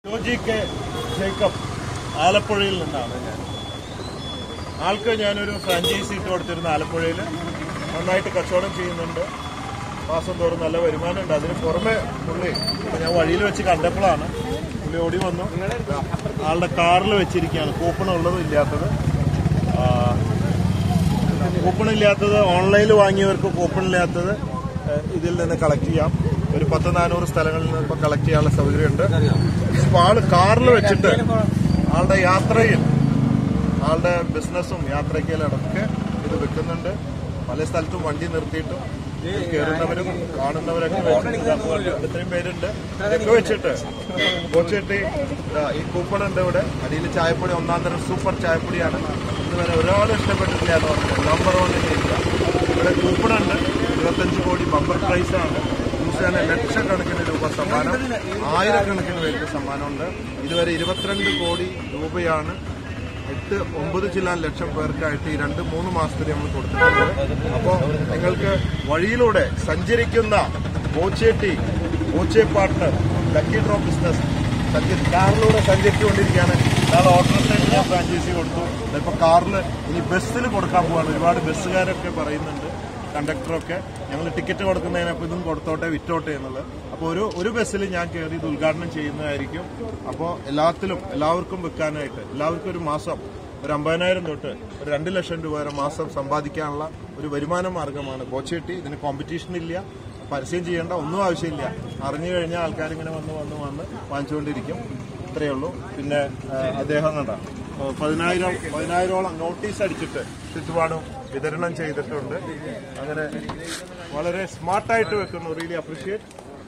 Joji K Jacob ആലപ്പുഴയിൽ നിന്നാണ് ഞാൻ ആൾക്ക് ഞാനൊരു ഫ്രാഞ്ചൈസി ഇട്ട് കൊടുത്തിരുന്ന ആലപ്പുഴയിൽ നന്നായിട്ട് കച്ചവടം ചെയ്യുന്നുണ്ട് മാസം തോറും നല്ല വരുമാനമുണ്ട് അതിന് പുറമെ പുള്ളി ഇപ്പൊ ഞാൻ വഴിയിൽ വെച്ച് കണ്ടപ്പോഴാണ് പുള്ളി ഓടി വന്നു ആളുടെ കാറിൽ വെച്ചിരിക്കുകയാണ് കൂപ്പൺ ഉള്ളതും ഇല്ലാത്തത് ആ, കൂപ്പൺ ഇല്ലാത്തത് ഓൺലൈനിൽ വാങ്ങിയവർക്ക് കൂപ്പൺ ഇല്ലാത്തത് ഏഹ്, ഇതിൽ നിന്ന് കളക്ട് ചെയ്യാം ഒരു പത്ത് നാനൂറ് സ്ഥലങ്ങളിൽ നിന്ന് ഇപ്പൊ കളക്ട് ചെയ്യാനുള്ള സൗകര്യമുണ്ട് ഇപ്പൊ ആള് കാറിൽ വെച്ചിട്ട് ആളുടെ യാത്രയിൽ ആളുടെ ബിസിനസ്സും യാത്രയ്ക്കലടക്കെ ഇത് വെക്കുന്നുണ്ട് പല സ്ഥലത്തും വണ്ടി നിർത്തിയിട്ടും ഇതിൽ കയറുന്നവരും കാണുന്നവരൊക്കെ വെച്ചിട്ട് ഇത്രയും പേരുണ്ട് ഇതൊക്കെ വെച്ചിട്ട് കോച്ചേട്ടി ഇതാ, ഈ കൂപ്പൺ ഉണ്ട് ഇവിടെ അടിയിൽ ചായപ്പൊടി ഒന്നാം തരം സൂപ്പർ ചായപ്പൊടിയാണ് ഇതുവരെ ഒരാളും ഇഷ്ടപ്പെട്ടിട്ടില്ല എന്ന് പറഞ്ഞത് നമ്പർ വൺ ഇല്ല ഇവിടെ കൂപ്പൺ ഉണ്ട് ഇരുപത്തഞ്ച് കോടി ബമ്പർ പ്രൈസ് ആണ് ന്യൂസിലാൻഡ് ലക്ഷക്കണക്കിന് രൂപ സമ്മാനം ആയിരക്കണക്കിന് പേർക്ക് സമ്മാനമുണ്ട് ഇതുവരെ ഇരുപത്തിരണ്ട് കോടി രൂപയാണ് എട്ട് ഒമ്പത് ചില്ലാൻ ലക്ഷം പേർക്കായിട്ട് ഈ രണ്ട് മൂന്ന് മാസത്തിൽ നമ്മൾ കൊടുത്തിട്ടുണ്ട് അപ്പോൾ നിങ്ങൾക്ക് വഴിയിലൂടെ സഞ്ചരിക്കുന്ന ബോച്ചേട്ടി Boche partner lucky draw business സഞ്ചരി കാറിലൂടെ സഞ്ചരിച്ചുകൊണ്ടിരിക്കുകയാണ് നാളെ ഓട്ടോറിക്ഷയിൽ ഞാൻ ഫ്രാഞ്ചൈസി കൊടുത്തു ഇപ്പൊ കാറിൽ ഇനി ബസ്സിൽ കൊടുക്കാൻ പോവാണ് ഒരുപാട് ബസ്സുകാരൊക്കെ പറയുന്നുണ്ട് കണ്ടക്ടറൊക്കെ ഞങ്ങൾ ടിക്കറ്റ് കൊടുക്കുന്നതിനപ്പോൾ ഇതും കൊടുത്തോട്ടെ വിറ്റോട്ടെ എന്നുള്ളത് അപ്പോൾ ഒരു ഒരു ബസ്സിൽ ഞാൻ കയറി ഇത് ഉദ്ഘാടനം ചെയ്യുന്നതായിരിക്കും അപ്പോൾ എല്ലാത്തിലും എല്ലാവർക്കും വെക്കാനായിട്ട് എല്ലാവർക്കും ഒരു മാസം ഒരു അമ്പതിനായിരം തൊട്ട് ഒരു രണ്ട് ലക്ഷം രൂപ വരെ മാസം സമ്പാദിക്കാനുള്ള ഒരു വരുമാന മാർഗമാണ് ബോച്ചേട്ടി ഇതിന് കോമ്പറ്റീഷൻ ഇല്ല പരസ്യം ചെയ്യേണ്ട ഒന്നും ആവശ്യമില്ല അറിഞ്ഞു കഴിഞ്ഞാൽ ആൾക്കാരിങ്ങനെ വന്ന് വന്ന് വന്ന് വാങ്ങിച്ചുകൊണ്ടിരിക്കും ഇത്രയേ ഉള്ളൂ പിന്നെ ആ, അദ്ദേഹം കണ്ട ആ, പതിനായിരം പതിനായിരോളം നോട്ടീസ് അടിച്ചിട്ട് ചുറ്റുപാടും വിതരണം ചെയ്തിട്ടുണ്ട് അങ്ങനെ വളരെ സ്മാർട്ടായിട്ട് വെക്കുന്നു റിയലി അപ്രീഷിയേറ്റ്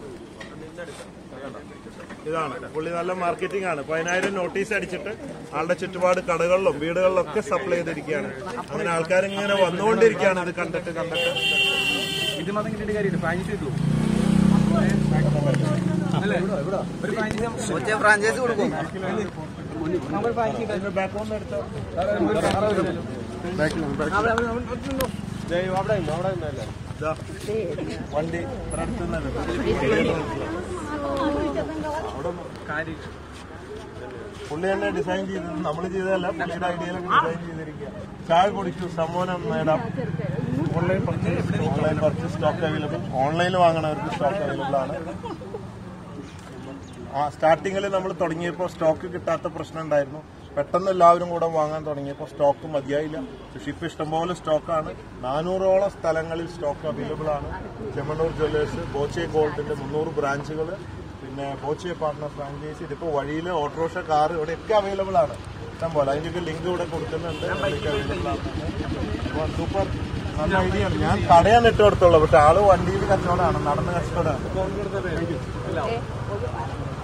ഇതാണ് പുള്ളി നല്ല മാർക്കറ്റിംഗ് ആണ് പതിനായിരം നോട്ടീസ് അടിച്ചിട്ട് ആളുടെ ചുറ്റുപാട് കടകളിലും വീടുകളിലും ഒക്കെ സപ്ലൈ ചെയ്തിരിക്കുകയാണ് അങ്ങനെ ആൾക്കാർ ഇങ്ങനെ വന്നുകൊണ്ടിരിക്കുകയാണ് ഇത് കണ്ടിട്ട് കണ്ടിട്ട് ഇത് മാത്രം കിട്ടിയിട്ട് കാര്യമില്ല ഫ്രാഞ്ചൈസി കിട്ടുമോ അല്ലേ ഒരു ഫ്രാഞ്ചൈസി ഫ്രാഞ്ചൈസി കൊടുക്കും നമ്മൾ ഫ്രാഞ്ചൈസി ഇതിന്റെ ബാക്ക്ഗ്രൗണ്ട് എടുത്തോ അവിടെ ഉണ്ട് അവിടെ ഉണ്ടല്ലേ ഇതാ, വണ്ടി ഇവിടെ അടുത്ത് തന്നെ കാര്യം പുള്ളി തന്നെ ഡിസൈൻ ചെയ്തത് നമ്മൾ ചെയ്തതല്ല പുള്ളിയുടെ ഐഡിയയിലൊക്കെ ഡിസൈൻ ചെയ്തിരിക്കുക ചായ കുടിച്ചു സമ്മോനം നേടാം online purchase online purchase stock available ഓൺലൈനിൽ വാങ്ങണവർക്ക് സ്റ്റോക്ക് അവൈലബിൾ ആണ് ആ സ്റ്റാർട്ടിങ്ങിൽ നമ്മൾ തുടങ്ങിയപ്പോൾ സ്റ്റോക്ക് കിട്ടാത്ത പ്രശ്നം ഉണ്ടായിരുന്നു പെട്ടെന്ന് എല്ലാവരും കൂടെ വാങ്ങാൻ തുടങ്ങിയപ്പോൾ സ്റ്റോക്ക് മതിയായില്ല പക്ഷെ ഇപ്പൊ ഇഷ്ടംപോലെ സ്റ്റോക്കാണ് നാനൂറോളം സ്ഥലങ്ങളിൽ സ്റ്റോക്ക് അവൈലബിൾ ആണ് ചെമ്മണ്ണൂർ ജ്വല്ലേഴ്സ് ബോച്ചെ ഗോൾഡിന്റെ മുന്നൂറ് ബ്രാഞ്ചുകൾ പിന്നെ ബോച്ചെ പാർട്ണർ ഫ്രാഞ്ചൈസി ഇതിപ്പോ വഴിയിൽ ഓട്ടോറിക്ഷ കാർ ഇവിടെയൊക്കെ അവൈലബിൾ ആണ് ഇഷ്ടം പോലെ അതിന്റെയൊക്കെ ലിങ്ക് ഇവിടെ കൊടുക്കുന്നുണ്ട് ഇവിടെയൊക്കെ അവൈലബിൾ ആണ് അപ്പോൾ സൂപ്പർ നല്ല ഐഡിയ ആണ് ഞാൻ കടയാണ് ഇട്ട് കൊടുത്തുള്ളൂ പക്ഷെ ആള് വണ്ടിയിൽ കച്ചവടമാണ് നടന്ന് കച്ചവടമാണ്